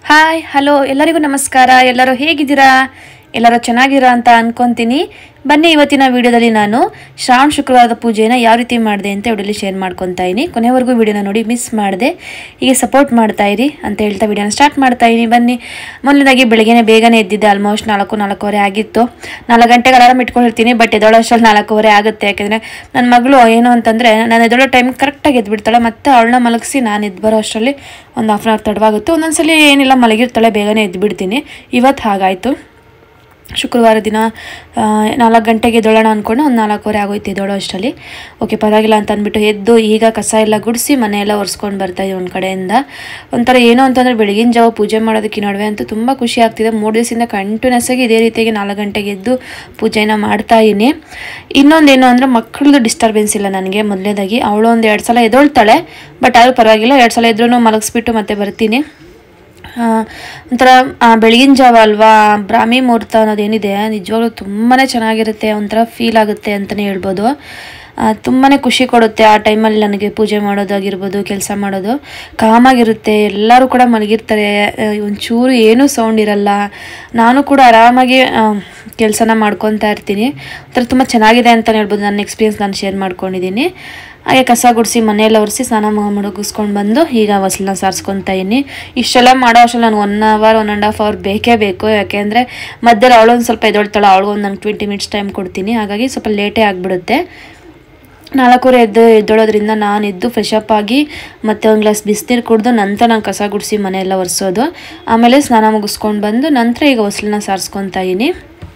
Hi hello ಎಲ್ಲರಿಗೂ ನಮಸ್ಕಾರ ಎಲ್ಲರೂ ಹೇಗಿದ್ದೀರಾ ಎಲ್ಲರೂ ಚೆನ್ನಾಗಿರಾ ಅಂತ ಅನ್ಕೊಂತೀನಿ ಬನ್ನಿ ಇವತ್ತಿನ ವಿಡಿಯೋದಲ್ಲಿ ನಾನು ಶ್ರಾವಣ ಶುಕ್ರವಾರದ ಪೂಜೆನ ಯಾವ ರೀತಿ ಮಾಡಿದೆ ಅಂತ ವಿಡಿಯೋಲಿ ಶೇರ್ ಮಾಡ್ಕೊತಾ ಇದ್ದೀನಿ ಕೊನೆವರೆಗೂ ವಿಡಿಯೋನ ನೋಡಿ ಮಿಸ್ ಮಾಡಿದೆ ಹೀಗೆ ಸಪೋರ್ಟ್ ಮಾಡ್ತಾ ಇರಿ ಅಂತ ಹೇಳ್ತಾ ವಿಡಿಯೋನ ಸ್ಟಾರ್ಟ್ ಮಾಡ್ತಾ ಇದ್ದೀನಿ ಬನ್ನಿ ಮೊದಲನೇದಾಗಿ ಬೆಳಗ್ಗೆನೆ ಬೇಗನೆ ಎದ್ದಿದ್ದೆ ಆಲ್ಮೋಸ್ಟ್ ನಾಲ್ಕು ನಾಲ್ಕೂವರೆ ಆಗಿತ್ತು ನಾಲ್ಕು ಗಂಟೆಗೆ ಅಲಾರಾಮ್ ಇಟ್ಕೊಂಡಿರ್ತೀನಿ ಬಟ್ ಎದ್ದೋಳೋ ಅಷ್ಟರಲ್ಲಿ ನಾಲ್ಕೂವರೆ ಆಗುತ್ತೆ ಯಾಕೆಂದರೆ ನನ್ನ ಮಗಳು ಏನು ಅಂತಂದರೆ ನಾನು ಎದ್ದೋಳೋ ಟೈಮ್ ಕರೆಕ್ಟಾಗಿ ಎದ್ಬಿಡ್ತಾಳೆ ಮತ್ತು ಅವಳನ್ನ ಮಲಗಿಸಿ ನಾನು ಎದ್ದು ಬರೋ ಅಷ್ಟರಲ್ಲಿ ಒಂದು ಹಾಫ್ ಆನ್ ಅವರ್ ತಡವಾಗುತ್ತೆ ಒಂದೊಂದ್ಸಲಿ ಏನಿಲ್ಲ ಮಲಗಿರ್ತಾಳೆ ಬೇಗನೆ ಎದ್ಬಿಡ್ತೀನಿ ಇವತ್ತು ಹಾಗಾಯಿತು ಶುಕ್ರವಾರ ದಿನ ಆ, ನಾಲ್ಕು ಗಂಟೆಗೆ ಎದ್ದೋಳೋಣ ಅಂದ್ಕೊಂಡು ಒಂದು ನಾಲ್ಕೂವರೆ ಆಗೋಯ್ತು ಎದ್ದೋಳೋ ಅಷ್ಟರಲ್ಲಿ ಓಕೆ ಪರವಾಗಿಲ್ಲ ಅಂತ ಅಂದ್ಬಿಟ್ಟು ಎದ್ದು ಈಗ ಕಸ ಎಲ್ಲ ಗುಡಿಸಿ ಮನೆಯೆಲ್ಲ ಒರೆಸ್ಕೊಂಡು ಬರ್ತಾಯಿದ್ದೆ ಒಂದು ಕಡೆಯಿಂದ ಒಂಥರ ಏನೋ ಅಂತಂದರೆ ಬೆಳಗಿನ ಜಾವ ಪೂಜೆ ಮಾಡೋದಕ್ಕೆ ಈ ನಡುವೆ ಅಂತೂ ತುಂಬ ಖುಷಿ ಆಗ್ತಿದೆ ಮೂರು ದಿವಸದಿಂದ ಕಂಟಿನ್ಯೂಸ್ ಆಗಿ ಇದೇ ರೀತಿಯಾಗಿ ನಾಲ್ಕು ಗಂಟೆಗೆ ಎದ್ದು ಪೂಜೆನ ಮಾಡ್ತಾ ಇದ್ದೀನಿ ಇನ್ನೊಂದೇನು ಅಂದರೆ ಮಕ್ಕಳದು ಡಿಸ್ಟರ್ಬೆನ್ಸ್ ಇಲ್ಲ ನನಗೆ ಮೊದಲನೇದಾಗಿ ಅವಳು ಒಂದು ಎರಡು ಸಲ ಎದ್ದೊಳ್ತಾಳೆ ಬಟ್ ಆದರೂ ಪರವಾಗಿಲ್ಲ ಎರಡು ಸಲ ಎದ್ರೂ ಮಲಗಿಸ್ಬಿಟ್ಟು ಮತ್ತೆ ಬರ್ತೀನಿ ಆ, ಒಂಥರ ಆ, ಬೆಳಗಿನ ಜಾವ ಅಲ್ವಾ ಬ್ರಾಹ್ಮಿ ಮುಹೂರ್ತ ಅನ್ನೋದೇನಿದೆ ನಿಜವಾಗ್ಲೂ ತುಂಬಾ ಚೆನ್ನಾಗಿರುತ್ತೆ ಒಂಥರ ಫೀಲ್ ಆಗುತ್ತೆ ಅಂತಲೇ ಹೇಳ್ಬೋದು ತುಂಬಾ ಖುಷಿ ಕೊಡುತ್ತೆ ಆ ಟೈಮಲ್ಲಿ ನನಗೆ ಪೂಜೆ ಮಾಡೋದಾಗಿರ್ಬೋದು ಕೆಲಸ ಮಾಡೋದು ಕಾಮಾಗಿರುತ್ತೆ ಎಲ್ಲರೂ ಕೂಡ ಮಲಗಿರ್ತಾರೆ ಆ, ಒಂಚೂರು ಏನೂ ಸೌಂಡ್ ಇರಲ್ಲ ನಾನು ಕೂಡ ಆರಾಮಾಗಿ ಕೆಲಸನ ಮಾಡ್ಕೊತಾ ಇರ್ತೀನಿ ಒಂಥರ ತುಂಬ ಚೆನ್ನಾಗಿದೆ ಅಂತಲೇ ಹೇಳ್ಬೋದು ನನ್ನ ಎಕ್ಸ್ಪೀರಿಯನ್ಸ್ ನಾನು ಶೇರ್ ಮಾಡ್ಕೊಂಡಿದ್ದೀನಿ ಹಾಗೆ ಕಸ ಗುಡಿಸಿ ಮನೆಯೆಲ್ಲ ಒರೆಸಿ ಸ್ನಾನ ಮುಗಿಸ್ಕೊಂಡು ಬಂದು ಈಗ ಹೊಸಲನ್ನ ಸಾರಿಸ್ಕೊತಾ ಇದ್ದೀನಿ ಇಷ್ಟೆಲ್ಲ ಮಾಡೋ ಅಷ್ಟರಲ್ಲಿ ನಾನು one hour one and half hour ಬೇಕೇ ಬೇಕು ಯಾಕೆಂದರೆ ಮಧ್ಯದಲ್ಲಿ ಅವಳೊಂದು ಸ್ವಲ್ಪ ಎದ್ದೊಳ್ತಾಳೆ ಅವಳಿಗೆ ಒಂದು ನಂಗೆ ಟ್ವೆಂಟಿ ಮಿನಿಟ್ಸ್ ಟೈಮ್ ಕೊಡ್ತೀನಿ ಹಾಗಾಗಿ ಸ್ವಲ್ಪ ಲೇಟೇ ಆಗಿಬಿಡುತ್ತೆ ನಾಲ್ಕೂವರೆ ಎದ್ದು ಎದ್ದೊಳೋದ್ರಿಂದ ನಾನು ಎದ್ದು ಫ್ರೆಶ್ ಅಪ್ ಆಗಿ ಮತ್ತೆ ಒಂದು ಗ್ಲಾಸ್ ಬಿಸಿನೀರು ಕುಡಿದು ನಂತರ ನಾನು ಕಸ ಗುಡಿಸಿ ಮನೆಯೆಲ್ಲ ಒರೆಸೋದು ಆಮೇಲೆ ಸ್ನಾನ ಮುಗಿಸ್ಕೊಂಡು ಬಂದು ನಂತರ ಈಗ ಹೊಸಲನ್ನ ಸಾರಿಸ್ಕೊತಾ ಇದ್ದೀನಿ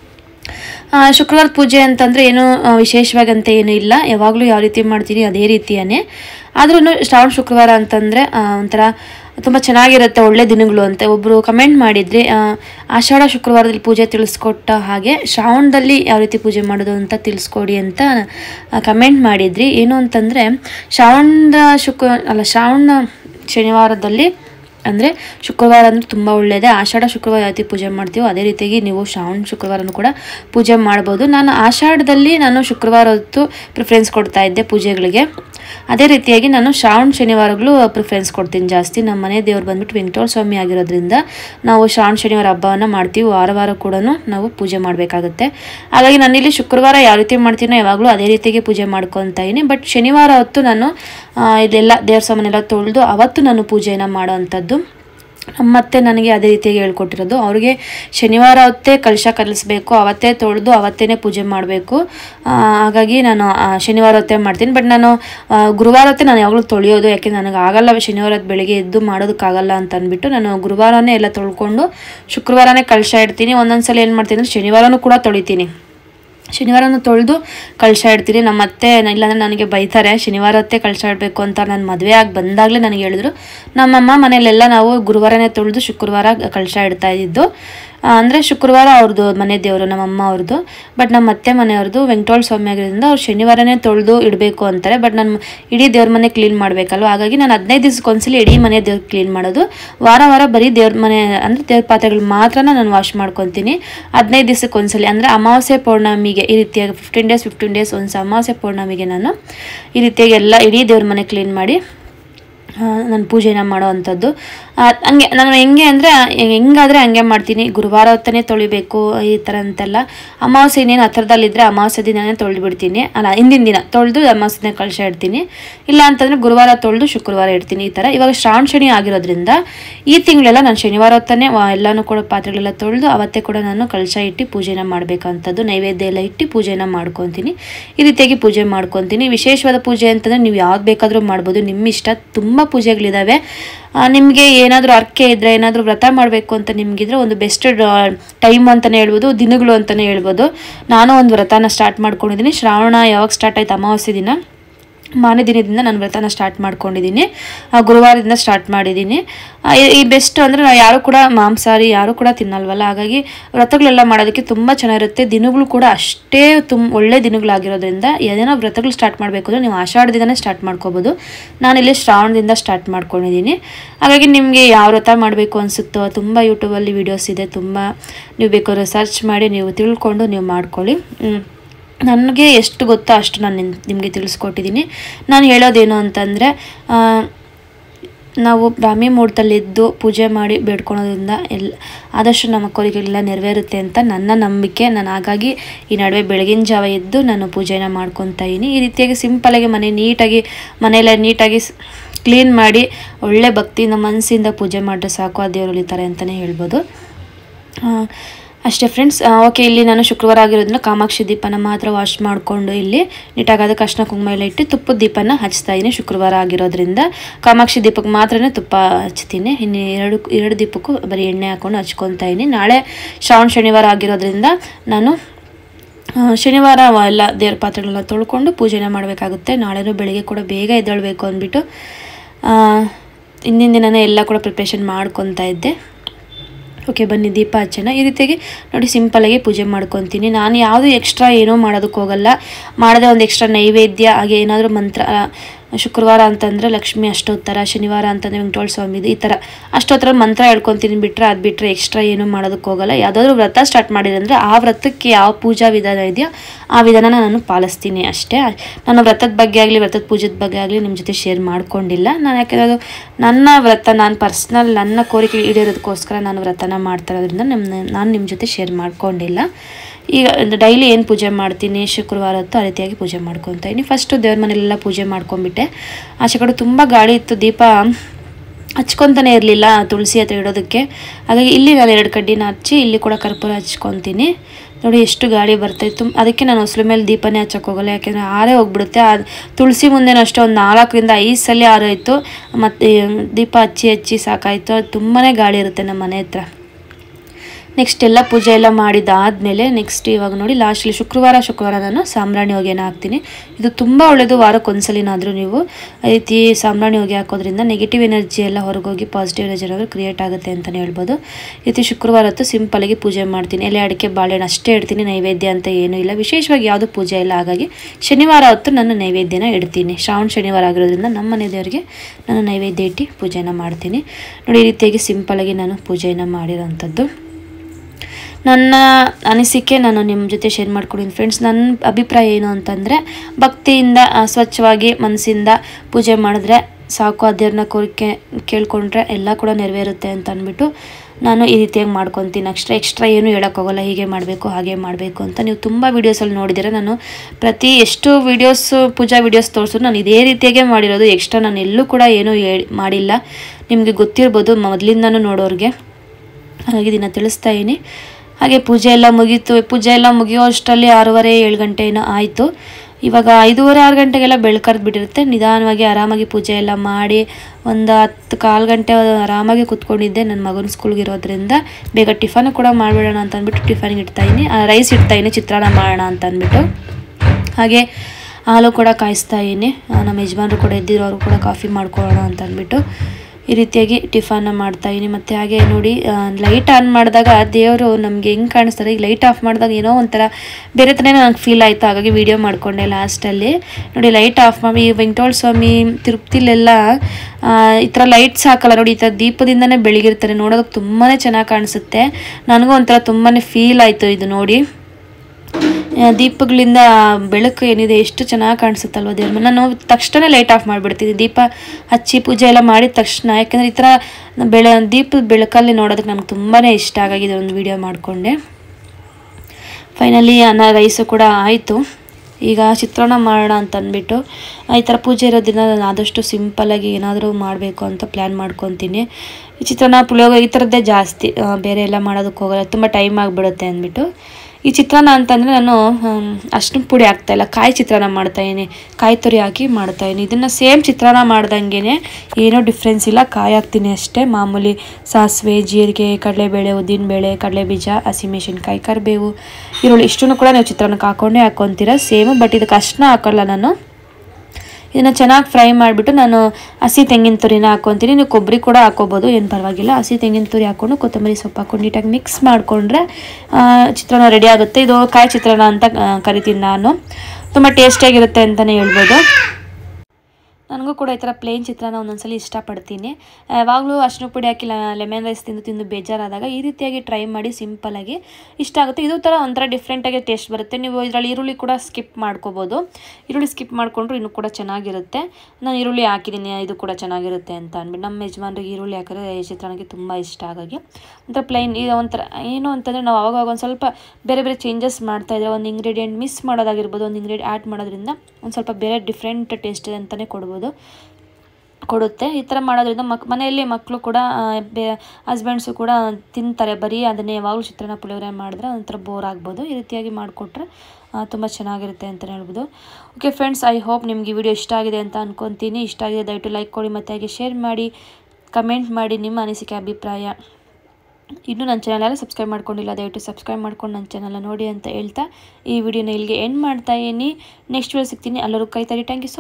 ಆ, ಶುಕ್ರವಾರ ಪೂಜೆ ಅಂತಂದರೆ ಏನು ಆ, ವಿಶೇಷವಾಗಿ ಅಂತ ಏನೂ ಇಲ್ಲ ಯಾವಾಗಲೂ ಯಾವ ರೀತಿ ಮಾಡ್ತೀನಿ ಅದೇ ರೀತಿಯೇ ಆದ್ರೂ ಶ್ರಾವಣ ಶುಕ್ರವಾರ ಅಂತಂದರೆ ಒಂಥರ ತುಂಬ ಚೆನ್ನಾಗಿರುತ್ತೆ ಒಳ್ಳೆ ದಿನಗಳು ಅಂತ ಒಬ್ಬರು ಕಮೆಂಟ್ ಮಾಡಿದ್ರಿ ಆ, ಆಷಾಢ ಶುಕ್ರವಾರದಲ್ಲಿ ಪೂಜೆ ತಿಳಿಸ್ಕೊಟ್ಟ ಹಾಗೆ ಶ್ರಾವಣದಲ್ಲಿ ಯಾವ ರೀತಿ ಪೂಜೆ ಮಾಡೋದು ಅಂತ ತಿಳಿಸ್ಕೊಡಿ ಅಂತ ಕಮೆಂಟ್ ಮಾಡಿದ್ರಿ ಏನು ಅಂತಂದರೆ ಶ್ರಾವಣದ ಶುಕ್ರ ಅಲ್ಲ ಶ್ರಾವಣ ಶನಿವಾರದಲ್ಲಿ ಅಂದರೆ ಶುಕ್ರವಾರ ಅಂದರೆ ತುಂಬ ಒಳ್ಳೆಯದೇ ಆಷಾಢ ಶುಕ್ರವಾರ ಯಾವ ರೀತಿ ಪೂಜೆ ಮಾಡ್ತೀವೋ ಅದೇ ರೀತಿಯಾಗಿ ನೀವು ಶ್ರಾವಣ ಶುಕ್ರವಾರನೂ ಕೂಡ ಪೂಜೆ ಮಾಡ್ಬೋದು ನಾನು ಆಷಾಢದಲ್ಲಿ ನಾನು ಶುಕ್ರವಾರ ಹೊತ್ತು ಪ್ರಿಫರೆನ್ಸ್ ಕೊಡ್ತಾ ಇದ್ದೆ ಪೂಜೆಗಳಿಗೆ ಅದೇ ರೀತಿಯಾಗಿ ನಾನು ಶ್ರಾವಣ ಶನಿವಾರಗಳು ಪ್ರಿಫರೆನ್ಸ್ ಕೊಡ್ತೀನಿ ಜಾಸ್ತಿ ನಮ್ಮ ಮನೆ ದೇವ್ರು ಬಂದ್ಬಿಟ್ಟು ವೆಂಕಟೇಶ್ವರ ಸ್ವಾಮಿ ಆಗಿರೋದ್ರಿಂದ ನಾವು ಶ್ರಾವಣ ಶನಿವಾರ ಹಬ್ಬವನ್ನು ಮಾಡ್ತೀವಿ ವಾರ ವಾರ ಕೂಡ ನಾವು ಪೂಜೆ ಮಾಡಬೇಕಾಗುತ್ತೆ ಹಾಗಾಗಿ ನಾನಿಲ್ಲಿ ಶುಕ್ರವಾರ ಯಾವ ರೀತಿ ಮಾಡ್ತೀನೋ ಯಾವಾಗಲೂ ಅದೇ ರೀತಿಯಾಗಿ ಪೂಜೆ ಮಾಡ್ಕೊತಾ ಇದ್ದೀನಿ ಬಟ್ ಶನಿವಾರ ಹೊತ್ತು ನಾನು ಆ, ಇದೆಲ್ಲ ದೇವ್ರ ಸಾಮಾನೆಲ್ಲ ತೊಳೆದು ಅವತ್ತು ನಾನು ಪೂಜೆನ ಮಾಡೋ ಅಂಥದ್ದು ಮತ್ತೆ ನನಗೆ ಅದೇ ರೀತಿಯಾಗಿ ಹೇಳ್ಕೊಟ್ಟಿರೋದು ಅವ್ರಿಗೆ ಶನಿವಾರ ಹೊತ್ತೇ ಕಲಶ ಕಲಿಸ್ಬೇಕು ಅವತ್ತೇ ತೊಳೆದು ಅವತ್ತೇ ಪೂಜೆ ಮಾಡಬೇಕು ಹಾಗಾಗಿ ನಾನು ಆ, ಶನಿವಾರ ಹೊತ್ತೇ ಮಾಡ್ತೀನಿ ಬಟ್ ನಾನು ಆ, ಗುರುವಾರ ಹೊತ್ತೇ ನಾನು ಯಾವಾಗಲೂ ತೊಳೆಯೋದು ಯಾಕೆ ನನಗೆ ಆಗಲ್ಲ ಶನಿವಾರ ಹೊತ್ತು ಬೆಳಿಗ್ಗೆ ಎದ್ದು ಮಾಡೋದಕ್ಕಾಗಲ್ಲ ಅಂತ ಅಂದ್ಬಿಟ್ಟು ನಾನು ಗುರುವಾರನೇ ಎಲ್ಲ ತೊಳ್ಕೊಂಡು ಶುಕ್ರವಾರನೇ ಕಲಶ ಇಡ್ತೀನಿ ಒಂದೊಂದು ಸಲ ಏನು ಮಾಡ್ತೀನಿ ಅಂದರೆ ಶನಿವಾರನೂ ಕೂಡ ತೊಳಿತೀನಿ ಶನಿವಾರನೂ ತೊಳೆದು ಕಳಶ ಇಡ್ತೀನಿ ನಮ್ಮ ಅತ್ತೆ ನ- ಇಲ್ಲಾಂದ್ರೆ ನನಗೆ ಬೈತಾರೆ ಶನಿವಾರ ಹೊತ್ತೇ ಕಳಶ ಇಡಬೇಕು ಅಂತ ನಾನು ಮದುವೆ ಆಗಿ ಬಂದಾಗಲೇ ನನಗೆ ಹೇಳಿದ್ರು ನಮ್ಮಮ್ಮ ಮನೆಯಲ್ಲೆಲ್ಲ ನಾವು ಗುರುವಾರನೇ ತೊಳೆದು ಶುಕ್ರವಾರ ಕಳಶ ಇಡ್ತಾ ಇದ್ದಿದ್ದು ಆ, ಅಂದರೆ ಶುಕ್ರವಾರ ಅವ್ರದ್ದು ಮನೆ ದೇವರು ನಮ್ಮಮ್ಮ ಅವ್ರದ್ದು ಬಟ್ ನಮ್ಮ ಅತ್ತೆ ಮನೆಯವ್ರದ್ದು ವೆಂಕಟೋಳ ಸ್ವಾಮಿ ಆಗಿರೋದ್ರಿಂದ ಅವ್ರು ಶನಿವಾರನೇ ತೊಳೆದು ಇಡಬೇಕು ಅಂತಾರೆ ಬಟ್ ನಾನು ಇಡೀ ದೇವ್ರ ಮನೆ ಕ್ಲೀನ್ ಮಾಡಬೇಕಲ್ವ ಹಾಗಾಗಿ ನಾನು ಹದಿನೈದು ದಿವ್ಸಕ್ಕೊಂದ್ಸಲಿ ಇಡೀ ಮನೆ ದೇವ್ರ ಕ್ಲೀನ್ ಮಾಡೋದು ವಾರ ವಾರ ಬರೀ ದೇವ್ರ ಮನೆ ಅಂದರೆ ದೇವ್ರ ಪಾತ್ರೆಗಳು ಮಾತ್ರ ನಾನು ವಾಶ್ ಮಾಡ್ಕೊತೀನಿ ಹದಿನೈದು ದಿವ್ಸಕ್ಕೆ ಒಂದ್ಸಲಿ ಅಂದರೆ ಅಮಾವಾಸ್ಯೆ ಪೌರ್ಣಮಿಗೆ ಈ ರೀತಿಯಾಗಿ ಫಿಫ್ಟೀನ್ ಡೇಸ್ ಫಿಫ್ಟೀನ್ ಡೇಸ್ ಒಂದು ಅಮಾವಾಸ್ಯೆ ಪೌರ್ಣಮಿಗೆ ನಾನು ಈ ರೀತಿಯಾಗಿ ಎಲ್ಲ ಇಡೀ ದೇವ್ರ ಮನೆ ಕ್ಲೀನ್ ಮಾಡಿ ನಾನು ಪೂಜೆನ ಮಾಡೋ ಅಂಥದ್ದು ಆ, ಹಂಗೆ ನಾನು ಹೆಂಗೆ ಅಂದರೆ ಹೆಂಗಾದರೆ ಹಂಗೆ ಮಾಡ್ತೀನಿ ಗುರುವಾರ ಹೊತ್ತನೇ ತೊಳಿಬೇಕು ಈ ಥರ ಅಂತೆಲ್ಲ ಅಮಾವಾಸ್ಯೆ ಇನ್ನೇನು ಹತ್ರದಲ್ಲಿದ್ದರೆ ಅಮಾವಾಸ್ಯೆ ದಿನನೇ ತೊಳೆದು ಬಿಡ್ತೀನಿ ಅಲ್ಲ ಹಿಂದಿನ ದಿನ ತೊಳೆದು ಅಮಾವಾಸ್ಯೆ ದಿನ ಕಳಶ ಇಡ್ತೀನಿ ಇಲ್ಲ ಅಂತಂದರೆ ಗುರುವಾರ ತೊಳೆದು ಶುಕ್ರವಾರ ಇಡ್ತೀನಿ ಈ ಥರ ಇವಾಗ ಶ್ರಾವಣ ಶನಿ ಆಗಿರೋದ್ರಿಂದ ಈ ತಿಂಗಳೆಲ್ಲ ನಾನು ಶನಿವಾರ ಹೊತ್ತನೇ ವ- ಎಲ್ಲನೂ ಕೂಡ ಪಾತ್ರೆಗಳೆಲ್ಲ ತೊಳೆದು ಅವತ್ತೇ ಕೂಡ ನಾನು ಕಳಶ ಇಟ್ಟು ಪೂಜೆನ ಮಾಡಬೇಕಂಥದ್ದು ನೈವೇದ್ಯ ಎಲ್ಲ ಇಟ್ಟು ಪೂಜೆನ ಮಾಡ್ಕೊತೀನಿ ಈ ರೀತಿಯಾಗಿ ಪೂಜೆ ಮಾಡ್ಕೊತೀನಿ ವಿಶೇಷವಾದ ಪೂಜೆ ಅಂತಂದರೆ ನೀವು ಯಾವ್ದು ಬೇಕಾದರೂ ಮಾಡ್ಬೋದು ನಿಮ್ಮ ಇಷ್ಟ ತುಂಬ ಪೂಜೆಗಳಿದ್ದಾವೆ ನಿಮಗೆ ಏನಾದರೂ ಅರ್ಕೆ ಇದ್ದರೆ ಏನಾದರೂ ವ್ರತ ಮಾಡಬೇಕು ಅಂತ ನಿಮಗಿದ್ರೆ ಒಂದು ಬೆಸ್ಟ್ ಟೈಮ್ ಅಂತಲೇ ಹೇಳ್ಬೋದು ದಿನಗಳು ಅಂತಲೇ ಹೇಳ್ಬೋದು ನಾನು ಒಂದು ವ್ರತನ ಸ್ಟಾರ್ಟ್ ಮಾಡ್ಕೊಂಡಿದ್ದೀನಿ ಶ್ರಾವಣ ಯಾವಾಗ ಸ್ಟಾರ್ಟ್ ಆಯ್ತು ಅಮಾವಾಸ್ಯೆ ದಿನ ಮಾರನೇ ದಿನದಿಂದ ನಾನು ವ್ರತನ ಸ್ಟಾರ್ಟ್ ಮಾಡ್ಕೊಂಡಿದ್ದೀನಿ ಆ, ಗುರುವಾರದಿಂದ ಸ್ಟಾರ್ಟ್ ಮಾಡಿದ್ದೀನಿ ಆ, ಈ- ಈ ಬೆಸ್ಟ್ ಅಂದರೆ ನಾವು ಯಾರು ಕೂಡ ಮಾಂಸಾಹಾರಿ ಯಾರು ಕೂಡ ತಿನ್ನಲ್ವಲ್ಲ ಹಾಗಾಗಿ ವ್ರತಗಳೆಲ್ಲ ಮಾಡೋದಕ್ಕೆ ತುಂಬ ಚೆನ್ನಾಗಿರುತ್ತೆ ದಿನಗಳು ಕೂಡ ಅಷ್ಟೇ ತುಂಬ ಒಳ್ಳೆ ದಿನಗಳಾಗಿರೋದ್ರಿಂದ ಏನೇನೋ ವ್ರತಗಳು ಸ್ಟಾರ್ಟ್ ಮಾಡಬೇಕು ಅಂದರೆ ನೀವು ಆಷಾಢದಿಂದನೇ ಸ್ಟಾರ್ಟ್ ಮಾಡ್ಕೋಬೋದು ನಾನಿಲ್ಲಿ ಶ್ರಾವಣದಿಂದ ಸ್ಟಾರ್ಟ್ ಮಾಡ್ಕೊಂಡಿದ್ದೀನಿ ಹಾಗಾಗಿ ನಿಮಗೆ ಯಾವ ವ್ರತ ಮಾಡಬೇಕು ಅನಿಸುತ್ತೋ ತುಂಬ ಯೂಟ್ಯೂಬಲ್ಲಿ ವೀಡಿಯೋಸ್ ಇದೆ ತುಂಬ ನೀವು ಬೇಕಾದ್ರೆ ಸರ್ಚ್ ಮಾಡಿ ನೀವು ತಿಳ್ಕೊಂಡು ನೀವು ಮಾಡ್ಕೊಳ್ಳಿ ಹ್ಮ್. ನನಗೆ ಎಷ್ಟು ಗೊತ್ತೋ ಅಷ್ಟು ನಾನು ನಿಮ್- ನಿಮಗೆ ತಿಳಿಸ್ಕೊಟ್ಟಿದ್ದೀನಿ ನಾನು ಹೇಳೋದೇನು ಅಂತಂದರೆ ನಾವು ಬ್ರಾಹ್ಮಿ ಮುಹೂರ್ತದಲ್ಲಿದ್ದು ಪೂಜೆ ಮಾಡಿ ಬೇಡ್ಕೊಳೋದ್ರಿಂದ ಎಲ್ಲ ಆದಷ್ಟು ನಮ್ಮ ಕೋರಿಕೆಗಳೆಲ್ಲ ನೆರವೇರುತ್ತೆ ಅಂತ ನನ್ನ ನಂಬಿಕೆ ನಾನು ಹಾಗಾಗಿ ಈ ನಡುವೆ ಬೆಳಗಿನ ಜಾವ ಎದ್ದು ನಾನು ಪೂಜೆನ ಮಾಡ್ಕೊತಾ ಇದ್ದೀನಿ ಈ ರೀತಿಯಾಗಿ ಸಿಂಪಲಾಗಿ ಮನೆ ನೀಟಾಗಿ ಮನೆಯೆಲ್ಲ ನೀಟಾಗಿ ಕ್ಲೀನ್ ಮಾಡಿ ಒಳ್ಳೆ ಭಕ್ತಿಯಿಂದ ಮನಸ್ಸಿಂದ ಪೂಜೆ ಮಾಡಿದ್ರೆ ಸಾಕು ಆ ದೇವರು ಉಳಿತಾರೆ ಅಂತಲೇ ಹೇಳ್ಬೋದು ಆ, ಅಷ್ಟೇ ಫ್ರೆಂಡ್ಸ್ ಓಕೆ ಇಲ್ಲಿ ನಾನು ಶುಕ್ರವಾರ ಆಗಿರೋದ್ರಿಂದ ಕಾಮಾಕ್ಷಿ ದೀಪನ ಮಾತ್ರ ವಾಶ್ ಮಾಡಿಕೊಂಡು ಇಲ್ಲಿ ನೀಟಾಗಿ ಅದಕ್ಕೆ ಅರ್ಶಿನ ಕುಂಕುಮ ಎಲ್ಲ ಇಟ್ಟು ತುಪ್ಪದ ದೀಪನ ಹಚ್ತಾ ಇದ್ದೀನಿ ಶುಕ್ರವಾರ ಆಗಿರೋದ್ರಿಂದ ಕಾಮಾಕ್ಷಿ ದೀಪಕ್ಕೆ ಮಾತ್ರನೇ ತುಪ್ಪ ಹಚ್ತೀನಿ ಇನ್ನು ಎರಡು ಎರಡು ದೀಪಕ್ಕೂ ಬರೀ ಎಣ್ಣೆ ಹಾಕೊಂಡು ಹಚ್ಕೊತಾ ಇದ್ದೀನಿ ನಾಳೆ ಶ್ರಾವಣ ಶನಿವಾರ ಆಗಿರೋದ್ರಿಂದ ನಾನು ಆ, ಶನಿವಾರ ಅವ ಎಲ್ಲ ದೇವ್ರ ಪಾತ್ರೆಗಳೆಲ್ಲ ತೊಳ್ಕೊಂಡು ಪೂಜೆನ ಮಾಡಬೇಕಾಗುತ್ತೆ ನಾಳೆನೂ ಬೆಳಿಗ್ಗೆ ಕೂಡ ಬೇಗ ಎದ್ದೇಳಬೇಕು ಅಂದ್ಬಿಟ್ಟು ಆ, ಹಿಂದಿನ ದಿನನೇ ಎಲ್ಲ ಕೂಡ ಪ್ರಿಪ್ರೇಷನ್ ಮಾಡ್ಕೊತಾ ಇದ್ದೆ ಓಕೆ ಬನ್ನಿ ದೀಪ ಹಚ್ಚೋಣ ಈ ರೀತಿಯಾಗಿ ನೋಡಿ ಸಿಂಪಲಾಗಿ ಪೂಜೆ ಮಾಡ್ಕೊತೀನಿ ನಾನು ಯಾವುದು ಎಕ್ಸ್ಟ್ರಾ ಏನೂ ಮಾಡೋದಕ್ಕೆ ಹೋಗಲ್ಲ ಮಾಡದೆ ಒಂದು ಎಕ್ಸ್ಟ್ರಾ ನೈವೇದ್ಯ ಹಾಗೆ ಏನಾದರೂ ಮಂತ್ರ ಆ, ಶುಕ್ರವಾರ ಅಂತಂದರೆ ಲಕ್ಷ್ಮಿ ಅಷ್ಟೋತ್ತರ ಶನಿವಾರ ಅಂತಂದರೆ ವೆಂಕಟೋಳ ಸ್ವಾಮಿದು ಈ ಥರ ಅಷ್ಟೋತ್ತರ ಮಂತ್ರ ಹೇಳ್ಕೊತೀನಿ ಬಿಟ್ಟರೆ ಅದು ಬಿಟ್ಟರೆ ಎಕ್ಸ್ಟ್ರಾ ಏನೂ ಮಾಡೋದಕ್ಕೆ ಹೋಗಲ್ಲ ಯಾವುದಾದ್ರೂ ವ್ರತ ಸ್ಟಾರ್ಟ್ ಮಾಡಿದಂದರೆ ಆ ವ್ರತಕ್ಕೆ ಯಾವ ಪೂಜಾ ವಿಧಾನ ಇದೆಯೋ ಆ ವಿಧಾನ ನಾನು ಪಾಲಿಸ್ತೀನಿ ಅಷ್ಟೇ ನಾನು ವ್ರತದ ಬಗ್ಗೆ ಆಗಲಿ ವ್ರತದ ಪೂಜದ ಬಗ್ಗೆ ಆಗಲಿ ನಿಮ್ಮ ಜೊತೆ ಶೇರ್ ಮಾಡ್ಕೊಂಡಿಲ್ಲ ನಾನು ಯಾಕೆಂದರೆ ಅದು ನನ್ನ ವ್ರತ ನಾನು ಪರ್ಸ್ನಲ್ ನನ್ನ ಕೋರಿಕೆ ಈಡೇರೋದಕ್ಕೋಸ್ಕರ ನಾನು ವ್ರತನ ಮಾಡ್ತಾ ಇರೋದ್ರಿಂದ ನಮ್ಮ ನಾನು ನಿಮ್ಮ ಜೊತೆ ಶೇರ್ ಮಾಡ್ಕೊಂಡಿಲ್ಲ ಈಗ ಡೈಲಿ ಏನು ಪೂಜೆ ಮಾಡ್ತೀನಿ ಶುಕ್ರವಾರ ಹೊತ್ತು ಆ ರೀತಿಯಾಗಿ ಪೂಜೆ ಮಾಡ್ಕೊತಾ ಇದ್ದೀನಿ ಫಸ್ಟು ದೇವ್ರ ಮನೆಯಲ್ಲೆಲ್ಲ ಪೂಜೆ ಮಾಡ್ಕೊಂಬಿಟ್ಟೆ ಆಚೆ ಕಡೆ ತುಂಬ ಗಾಳಿ ಇತ್ತು ದೀಪ ಹಚ್ಕೊತಾನೆ ಇರಲಿಲ್ಲ ತುಳಸಿ ಹತ್ರ ಇಡೋದಕ್ಕೆ ಹಾಗಾಗಿ ಇಲ್ಲಿ ನಾನು ಎರಡು ಕಡ್ಡಿನ ಹಚ್ಚಿ ಇಲ್ಲಿ ಕೂಡ ಕರ್ಪೂರ ಹಚ್ಕೊತೀನಿ ನೋಡಿ ಎಷ್ಟು ಗಾಳಿ ಬರ್ತಾಯಿತ್ತು ಅದಕ್ಕೆ ನಾನು ಹೊಸ್ಲು ಮೇಲೆ ದೀಪನೇ ಹಚ್ಚಕ್ಕೆ ಹೋಗಲ್ಲ ಯಾಕೆಂದರೆ ಆರೇ ಹೋಗ್ಬಿಡುತ್ತೆ ಆ ತುಳಸಿ ಮುಂದೆನೂ ಅಷ್ಟೇ ಒಂದು ನಾಲ್ಕರಿಂದ ಐದು ಸಲ ಆರೋಯ್ತು ಮತ್ತು ದೀಪ ಹಚ್ಚಿ ಹಚ್ಚಿ ಸಾಕಾಯಿತು ಅದು ತುಂಬಾ ಗಾಳಿ ಇರುತ್ತೆ ನಮ್ಮ ಮನೆ ಹತ್ರ ನೆಕ್ಸ್ಟ್ ಎಲ್ಲ ಪೂಜೆ ಎಲ್ಲ ಮಾಡಿದಾದಮೇಲೆ ನೆಕ್ಸ್ಟ್ ಇವಾಗ ನೋಡಿ ಲಾಸ್ಟಲ್ಲಿ ಶುಕ್ರವಾರ ಶುಕ್ರವಾರ ನಾನು ಸಾಂಬ್ರಾಣಿ ಹೊಗೆನ ಹಾಕ್ತೀನಿ ಇದು ತುಂಬ ಒಳ್ಳೆಯದು ವಾರಕ್ಕೆ ಒಂದ್ಸಲಿನಾದರೂ ನೀವು ಈ ರೀತಿ ಸಾಂಬ್ರಾಣಿ ಹೊಗೆ ಹಾಕೋದ್ರಿಂದ ನೆಗೆಟಿವ್ ಎನರ್ಜಿ ಎಲ್ಲ ಹೊರಗೋಗಿ ಪಾಸಿಟಿವ್ ಎನರ್ಜಿ ಏನಾದರೂ ಕ್ರಿಯೇಟ್ ಆಗುತ್ತೆ ಅಂತಲೇ ಹೇಳ್ಬೋದು ಈ ರೀತಿ ಶುಕ್ರವಾರ ಹೊತ್ತು ಸಿಂಪಲಾಗಿ ಪೂಜೆ ಮಾಡ್ತೀನಿ ಎಲೆ ಅಡಿಕೆ ಬಾಳೆಹಣ್ಣು ಅಷ್ಟೇ ಇಡ್ತೀನಿ ನೈವೇದ್ಯ ಅಂತ ಏನೂ ಇಲ್ಲ ವಿಶೇಷವಾಗಿ ಯಾವುದು ಪೂಜೆ ಇಲ್ಲ ಹಾಗಾಗಿ ಶನಿವಾರ ಹೊತ್ತು ನಾನು ನೈವೇದ್ಯನ ಇಡ್ತೀನಿ ಶ್ರಾವಣ ಶನಿವಾರ ಆಗಿರೋದ್ರಿಂದ ನಮ್ಮ ಮನೆ ದೇವರಿಗೆ ನಾನು ನೈವೇದ್ಯ ಇಟ್ಟು ಪೂಜೆನ ಮಾಡ್ತೀನಿ ನೋಡಿ ಈ ರೀತಿಯಾಗಿ ಸಿಂಪಲಾಗಿ ನಾನು ಪೂಜೆಯನ್ನು ಮಾಡಿರೋವಂಥದ್ದು ನನ್ನ ಅನಿಸಿಕೆ ನಾನು ನಿಮ್ಮ ಜೊತೆ ಶೇರ್ ಮಾಡ್ಕೊಂಡಿದ್ದೀನಿ ಫ್ರೆಂಡ್ಸ್ ನನ್ನ ಅಭಿಪ್ರಾಯ ಏನು ಅಂತಂದರೆ ಭಕ್ತಿಯಿಂದ ಆ, ಸ್ವಚ್ಛವಾಗಿ ಮನಸ್ಸಿಂದ ಪೂಜೆ ಮಾಡಿದ್ರೆ ಸಾಕು ಆ ದೇವ್ರನ್ನ ಕೋರಿಕೆ ಕೇಳ್ಕೊಂಡ್ರೆ ಎಲ್ಲ ಕೂಡ ನೆರವೇರುತ್ತೆ ಅಂತ ಅಂದ್ಬಿಟ್ಟು ನಾನು ಈ ರೀತಿಯಾಗಿ ಮಾಡ್ಕೊತೀನಿ ಅಷ್ಟೇ ಎಕ್ಸ್ಟ್ರಾ ಏನು ಹೇಳೋಕ್ಕಾಗಲ್ಲ ಹೀಗೆ ಮಾಡಬೇಕು ಹಾಗೆ ಮಾಡಬೇಕು ಅಂತ ನೀವು ತುಂಬ ವೀಡಿಯೋಸಲ್ಲಿ ನೋಡಿದ್ದೀರ ನಾನು ಪ್ರತಿ ಎಷ್ಟು ವೀಡಿಯೋಸ್ ಪೂಜಾ ವೀಡಿಯೋಸ್ ತೋರಿಸೋದು ನಾನು ಇದೇ ರೀತಿಯಾಗೇ ಮಾಡಿರೋದು ಎಕ್ಸ್ಟ್ರಾ ನಾನು ಎಲ್ಲೂ ಕೂಡ ಏನೂ ಹೇಳಿ ಮಾಡಿಲ್ಲ ನಿಮಗೆ ಗೊತ್ತಿರ್ಬೋದು ಮೊದಲಿಂದನೂ ನೋಡೋರಿಗೆ ಹಾಗಾಗಿ ದಿನ ತಿಳಿಸ್ತಾ ಇದ್ದೀನಿ ಹಾಗೆ ಪೂಜೆ ಎಲ್ಲ ಮುಗೀತು ಪೂಜೆ ಎಲ್ಲ ಮುಗಿಯೋ ಅಷ್ಟರಲ್ಲಿ ಆರೂವರೆ ಏಳು ಗಂಟೆ ಏನೋ ಆಯಿತು ಇವಾಗ ಐದೂವರೆ ಆರು ಗಂಟೆಗೆಲ್ಲ ಬೆಳ್ಕರ್ದು ಬಿಟ್ಟಿರುತ್ತೆ ನಿಧಾನವಾಗಿ ಆರಾಮಾಗಿ ಪೂಜೆ ಎಲ್ಲ ಮಾಡಿ ಒಂದು ಹತ್ತು ಕಾಲು ಗಂಟೆ ಆರಾಮಾಗಿ ಕೂತ್ಕೊಂಡಿದ್ದೆ ನನ್ನ ಮಗನ ಸ್ಕೂಲ್ಗೆ ಇರೋದ್ರಿಂದ ಬೇಗ ಟಿಫನ್ ಕೂಡ ಮಾಡಿಬಿಡೋಣ ಅಂತ ಅಂದ್ಬಿಟ್ಟು ಟಿಫನ್ಗೆ ಇಡ್ತಾಯಿನಿ ರೈಸ್ ಇಡ್ತಾಯಿನಿ ಚಿತ್ರಾನ್ನ ಮಾಡೋಣ ಅಂತ ಅಂದ್ಬಿಟ್ಟು ಹಾಗೆ ಹಾಲು ಕೂಡ ಕಾಯಿಸ್ತಾ ಇದ್ದೀನಿ ನಮ್ಮ ಯಜಮಾನರು ಕೂಡ ಎದ್ದಿರೋರು ಕೂಡ ಕಾಫಿ ಮಾಡ್ಕೊಳ್ಳೋಣ ಅಂತ ಅಂದ್ಬಿಟ್ಟು ಈ ರೀತಿಯಾಗಿ ಟಿಫನ್ನ ಮಾಡ್ತಾಯಿದ್ದೀನಿ ಮತ್ತು ಹಾಗೆ ನೋಡಿ ಲೈಟ್ ಆನ್ ಮಾಡಿದಾಗ ದೇವರು ನಮಗೆ ಹೆಂಗೆ ಕಾಣಿಸ್ತಾರೆ ಈಗ ಲೈಟ್ ಆಫ್ ಮಾಡಿದಾಗ ಏನೋ ಒಂಥರ ಬೇರೆ ಥರನೇ ನನಗೆ ಫೀಲ್ ಆಯಿತು ಹಾಗಾಗಿ ವಿಡಿಯೋ ಮಾಡಿಕೊಂಡೆ ಲಾಸ್ಟಲ್ಲಿ ನೋಡಿ ಲೈಟ್ ಆಫ್ ಮಾಡಿ ಈ ವೆಂಕಟೋಳ ಸ್ವಾಮಿ ತಿರುಪ್ತಿಲೆಲ್ಲ ಆ, ಈ ಥರ ಲೈಟ್ಸ್ ಹಾಕಲ್ಲ ನೋಡಿ ಈ ಥರ ದೀಪದಿಂದನೇ ಬೆಳಗಿರ್ತಾರೆ ನೋಡೋದಕ್ಕೆ ತುಂಬಾ ಚೆನ್ನಾಗಿ ಕಾಣಿಸುತ್ತೆ ನನಗೂ ಒಂಥರ ತುಂಬಾ ಫೀಲ್ ಆಯಿತು ಇದು ನೋಡಿ ಆ, ದೀಪಗಳಿಂದ ಬೆಳಕು ಏನಿದೆ ಎಷ್ಟು ಚೆನ್ನಾಗಿ ಕಾಣಿಸುತ್ತಲ್ವ ದೇವ್ರ ಮನೆ ನಾನು ತಕ್ಷಣ ಲೈಟ್ ಆಫ್ ಮಾಡಿಬಿಡ್ತೀನಿ ದೀಪ ಹಚ್ಚಿ ಪೂಜೆ ಎಲ್ಲ ಮಾಡಿದ ತಕ್ಷಣ ಯಾಕೆಂದರೆ ಈ ಥರ ಬೆಳ ದೀಪದ ಬೆಳಕಲ್ಲಿ ನೋಡೋದಕ್ಕೆ ನನಗೆ ತುಂಬಾ ಇಷ್ಟ ಹಾಗಾಗಿ ಒಂದು ವಿಡಿಯೋ ಮಾಡಿಕೊಂಡೆ ಫೈನಲಿ ಅನ್ನ ರೈಸು ಕೂಡ ಆಯಿತು ಈಗ ಚಿತ್ರಾನ್ನ ಮಾಡೋಣ ಅಂತ ಅಂದ್ಬಿಟ್ಟು ಈ ಥರ ಪೂಜೆ ಇರೋದ್ರಿಂದ ನಾನು ಆದಷ್ಟು ಸಿಂಪಲ್ಲಾಗಿ ಏನಾದರೂ ಮಾಡಬೇಕು ಅಂತ ಪ್ಲ್ಯಾನ್ ಮಾಡ್ಕೊತೀನಿ ಈ ಚಿತ್ರಾನ್ನ ಪುಳಿಯೋಗರೆ ಈ ಥರದ್ದೇ ಜಾಸ್ತಿ ಆ, ಬೇರೆ ಎಲ್ಲ ಮಾಡೋದಕ್ಕೆ ಹೋಗಲ್ಲ ತುಂಬ ಟೈಮ್ ಆಗಿಬಿಡುತ್ತೆ ಅಂದ್ಬಿಟ್ಟು ಈ ಚಿತ್ರಾನ್ನ ಅಂತಂದರೆ ನಾನು ಅಷ್ಟು ಪುಡಿ ಹಾಕ್ತಾಯಿಲ್ಲ ಕಾಯಿ ಚಿತ್ರಾನ್ನ ಮಾಡ್ತಾಯಿದ್ದೀನಿ ಕಾಯಿ ತುರಿ ಹಾಕಿ ಮಾಡ್ತಾಯಿದ್ದೀನಿ ಇದನ್ನು ಸೇಮ್ ಚಿತ್ರಾನ್ನ ಮಾಡ್ದಂಗೆ ಏನೂ ಡಿಫ್ರೆನ್ಸ್ ಇಲ್ಲ ಕಾಯಿ ಹಾಕ್ತೀನಿ ಅಷ್ಟೇ ಮಾಮೂಲಿ ಸಾಸಿವೆ ಜೀರಿಗೆ ಕಡಲೆಬೇಳೆ ಉದ್ದಿನಬೇಳೆ ಕಡಲೆಬೀಜ ಹಸಿಮೆಣಸಿನ್ಕಾಯಿ ಕರಿಬೇವು ಈರುಳ್ಳಿ ಇಷ್ಟನ್ನು ಕೂಡ ನೀವು ಚಿತ್ರಾನ್ನಕ್ಕೆ ಹಾಕ್ಕೊಂಡೇ ಹಾಕ್ಕೊತೀರ ಸೇಮು ಬಟ್ ಇದಕ್ಕೆ ಅಷ್ಟನ್ನ ಹಾಕೋಲ್ಲ ನಾನು ಇದನ್ನು ಚೆನ್ನಾಗಿ ಫ್ರೈ ಮಾಡಿಬಿಟ್ಟು ನಾನು ಹಸಿ ತೆಂಗಿನ ತುರಿನ ಹಾಕ್ಕೊತೀನಿ ನೀವು ಕೊಬ್ಬರಿ ಕೂಡ ಹಾಕ್ಕೋಬೋದು ಏನು ಪರವಾಗಿಲ್ಲ ಹಸಿ ತೆಂಗಿನ ತುರಿ ಹಾಕ್ಕೊಂಡು ಕೊತ್ತಂಬರಿ ಸೊಪ್ಪು ಹಾಕ್ಕೊಂಡು ನೀಟಾಗಿ ಮಿಕ್ಸ್ ಮಾಡಿಕೊಂಡ್ರೆ ಚಿತ್ರಾನ್ನ ರೆಡಿ ಆಗುತ್ತೆ ಇದು ಕಾಯಿ ಚಿತ್ರಾನ್ನ ಅಂತ ಆ, ಕರಿತೀನಿ ನಾನು ತುಂಬ ಟೇಸ್ಟಿಯಾಗಿರುತ್ತೆ ಅಂತಲೇ ಹೇಳ್ಬೋದು ನನಗೂ ಕೂಡ ಈ ಥರ ಪ್ಲೇನ್ ಚಿತ್ರಾನ್ನ ಒಂದೊಂದ್ಸಲಿ ಇಷ್ಟಪಡ್ತೀನಿ ಯಾವಾಗಲೂ ಅರ್ಶಿನ ಪುಡಿ ಹಾಕಿ ಲೆಮನ್ ರೈಸ್ ತಿಂದು ತಿಂದು ಬೇಜಾರಾದಾಗ ಈ ರೀತಿಯಾಗಿ ಟ್ರೈ ಮಾಡಿ ಸಿಂಪಲಾಗಿ ಇಷ್ಟ ಆಗುತ್ತೆ ಇದು ಥರ ಒಂಥರ ಡಿಫ್ರೆಂಟಾಗಿ ಟೇಸ್ಟ್ ಬರುತ್ತೆ ನೀವು ಇದರಲ್ಲಿ ಈರುಳ್ಳಿ ಕೂಡ ಸ್ಕಿಪ್ ಮಾಡ್ಕೋಬೋದು ಈರುಳ್ಳಿ ಸ್ಕಿಪ್ ಮಾಡಿಕೊಂಡ್ರು ಇನ್ನೂ ಕೂಡ ಚೆನ್ನಾಗಿರುತ್ತೆ ನಾನು ಈರುಳ್ಳಿ ಹಾಕಿದ್ದೀನಿ ಇದು ಕೂಡ ಚೆನ್ನಾಗಿರುತ್ತೆ ಅಂತ ಅಂದ್ಬಿಟ್ಟು ನಮ್ಮ ಯಜಮಾನ್ರಿಗೆ ಈರುಳ್ಳಿ ಹಾಕಿದ್ರೆ ಈ ಚಿತ್ರಾನ್ನಕ್ಕೆ ತುಂಬ ಇಷ್ಟ ಹಾಗಾಗಿ ಒಂಥರ ಪ್ಲೈನ್ ಇದು ಒಂಥರ ಏನು ಅಂತಂದರೆ ನಾವು ಅವಾಗ ಒಂದು ಸ್ವಲ್ಪ ಬೇರೆ ಬೇರೆ ಚೇಂಜಸ್ ಮಾಡ್ತಾ ಇದ್ರೆ ಒಂದು ಇಂಗ್ರೀಡಿಯೆಂಟ್ ಮಿಸ್ ಮಾಡೋದಾಗಿರ್ಬೋದು ಒಂದು ಇಂಗ್ರೀಡಿಯೆಂಟ್ ಆ್ಯಡ್ ಮಾಡೋದ್ರಿಂದ ಒಂದು ಸ್ವಲ್ಪ ಬೇರೆ ಡಿಫ್ರೆಂಟ್ ಟೇಸ್ಟ್ ಅಂತಲೇ ಕೊಡ್ಬೋದು ಕೊಡುತ್ತೆ ಈ ಥರ ಮಾಡೋದ್ರಿಂದ ಮಕ್ ಮನೆಯಲ್ಲಿ ಮಕ್ಕಳು ಕೂಡ ಆ, ಬೇ ಹಸ್ಬೆಂಡ್ಸು ಕೂಡ ತಿಂತಾರೆ ಬರೀ ಅದನ್ನೇ ಯಾವಾಗಲೂ ಚಿತ್ರಾನ್ನ ಪುಳಿಯೋಗರೆ ಮಾಡಿದ್ರೆ ಒಂಥರ ಬೋರ್ ಆಗ್ಬೋದು ಈ ರೀತಿಯಾಗಿ ಮಾಡಿಕೊಟ್ರೆ ತುಂಬ ಚೆನ್ನಾಗಿರುತ್ತೆ ಅಂತಲೇ ಹೇಳ್ಬೋದು ಓಕೆ ಫ್ರೆಂಡ್ಸ್ ಐ ಹೋಪ್ ನಿಮ್ಗೆ ಈ ವಿಡಿಯೋ ಇಷ್ಟ ಆಗಿದೆ ಅಂತ ಅನ್ಕೊತೀನಿ ಇಷ್ಟ ಆಗಿದೆ ದಯವಿಟ್ಟು ಲೈಕ್ ಕೊಡಿ ಮತ್ತು ಹಾಗೆ ಶೇರ್ ಮಾಡಿ ಕಮೆಂಟ್ ಮಾಡಿ ನಿಮ್ಮ ಅನಿಸಿಕೆ ಅಭಿಪ್ರಾಯ ಇನ್ನೂ ನನ್ನ ಚಾನಲ್ ಸಬ್ಸ್ಕ್ರೈಬ್ ಮಾಡ್ಕೊಂಡಿಲ್ಲ ದಯವಿಟ್ಟು ಸಬ್ಸ್ಕ್ರೈಬ್ ಮಾಡ್ಕೊಂಡು ನನ್ನ ಚಾನಲ್ನ ನೋಡಿ ಅಂತ ಹೇಳ್ತಾ ಈ ವಿಡಿಯೋನ ಇಲ್ಲಿಗೆ ಎಂಡ್ ಮಾಡ್ತಾ ಇದೀನಿ ನೆಕ್ಸ್ಟ್ ವಿಡಿಯೋ ಸಿಗ್ತೀನಿ ಎಲ್ಲರೂ ಕೈ ತರಿ ಥ್ಯಾಂಕ್ ಯು ಸೊ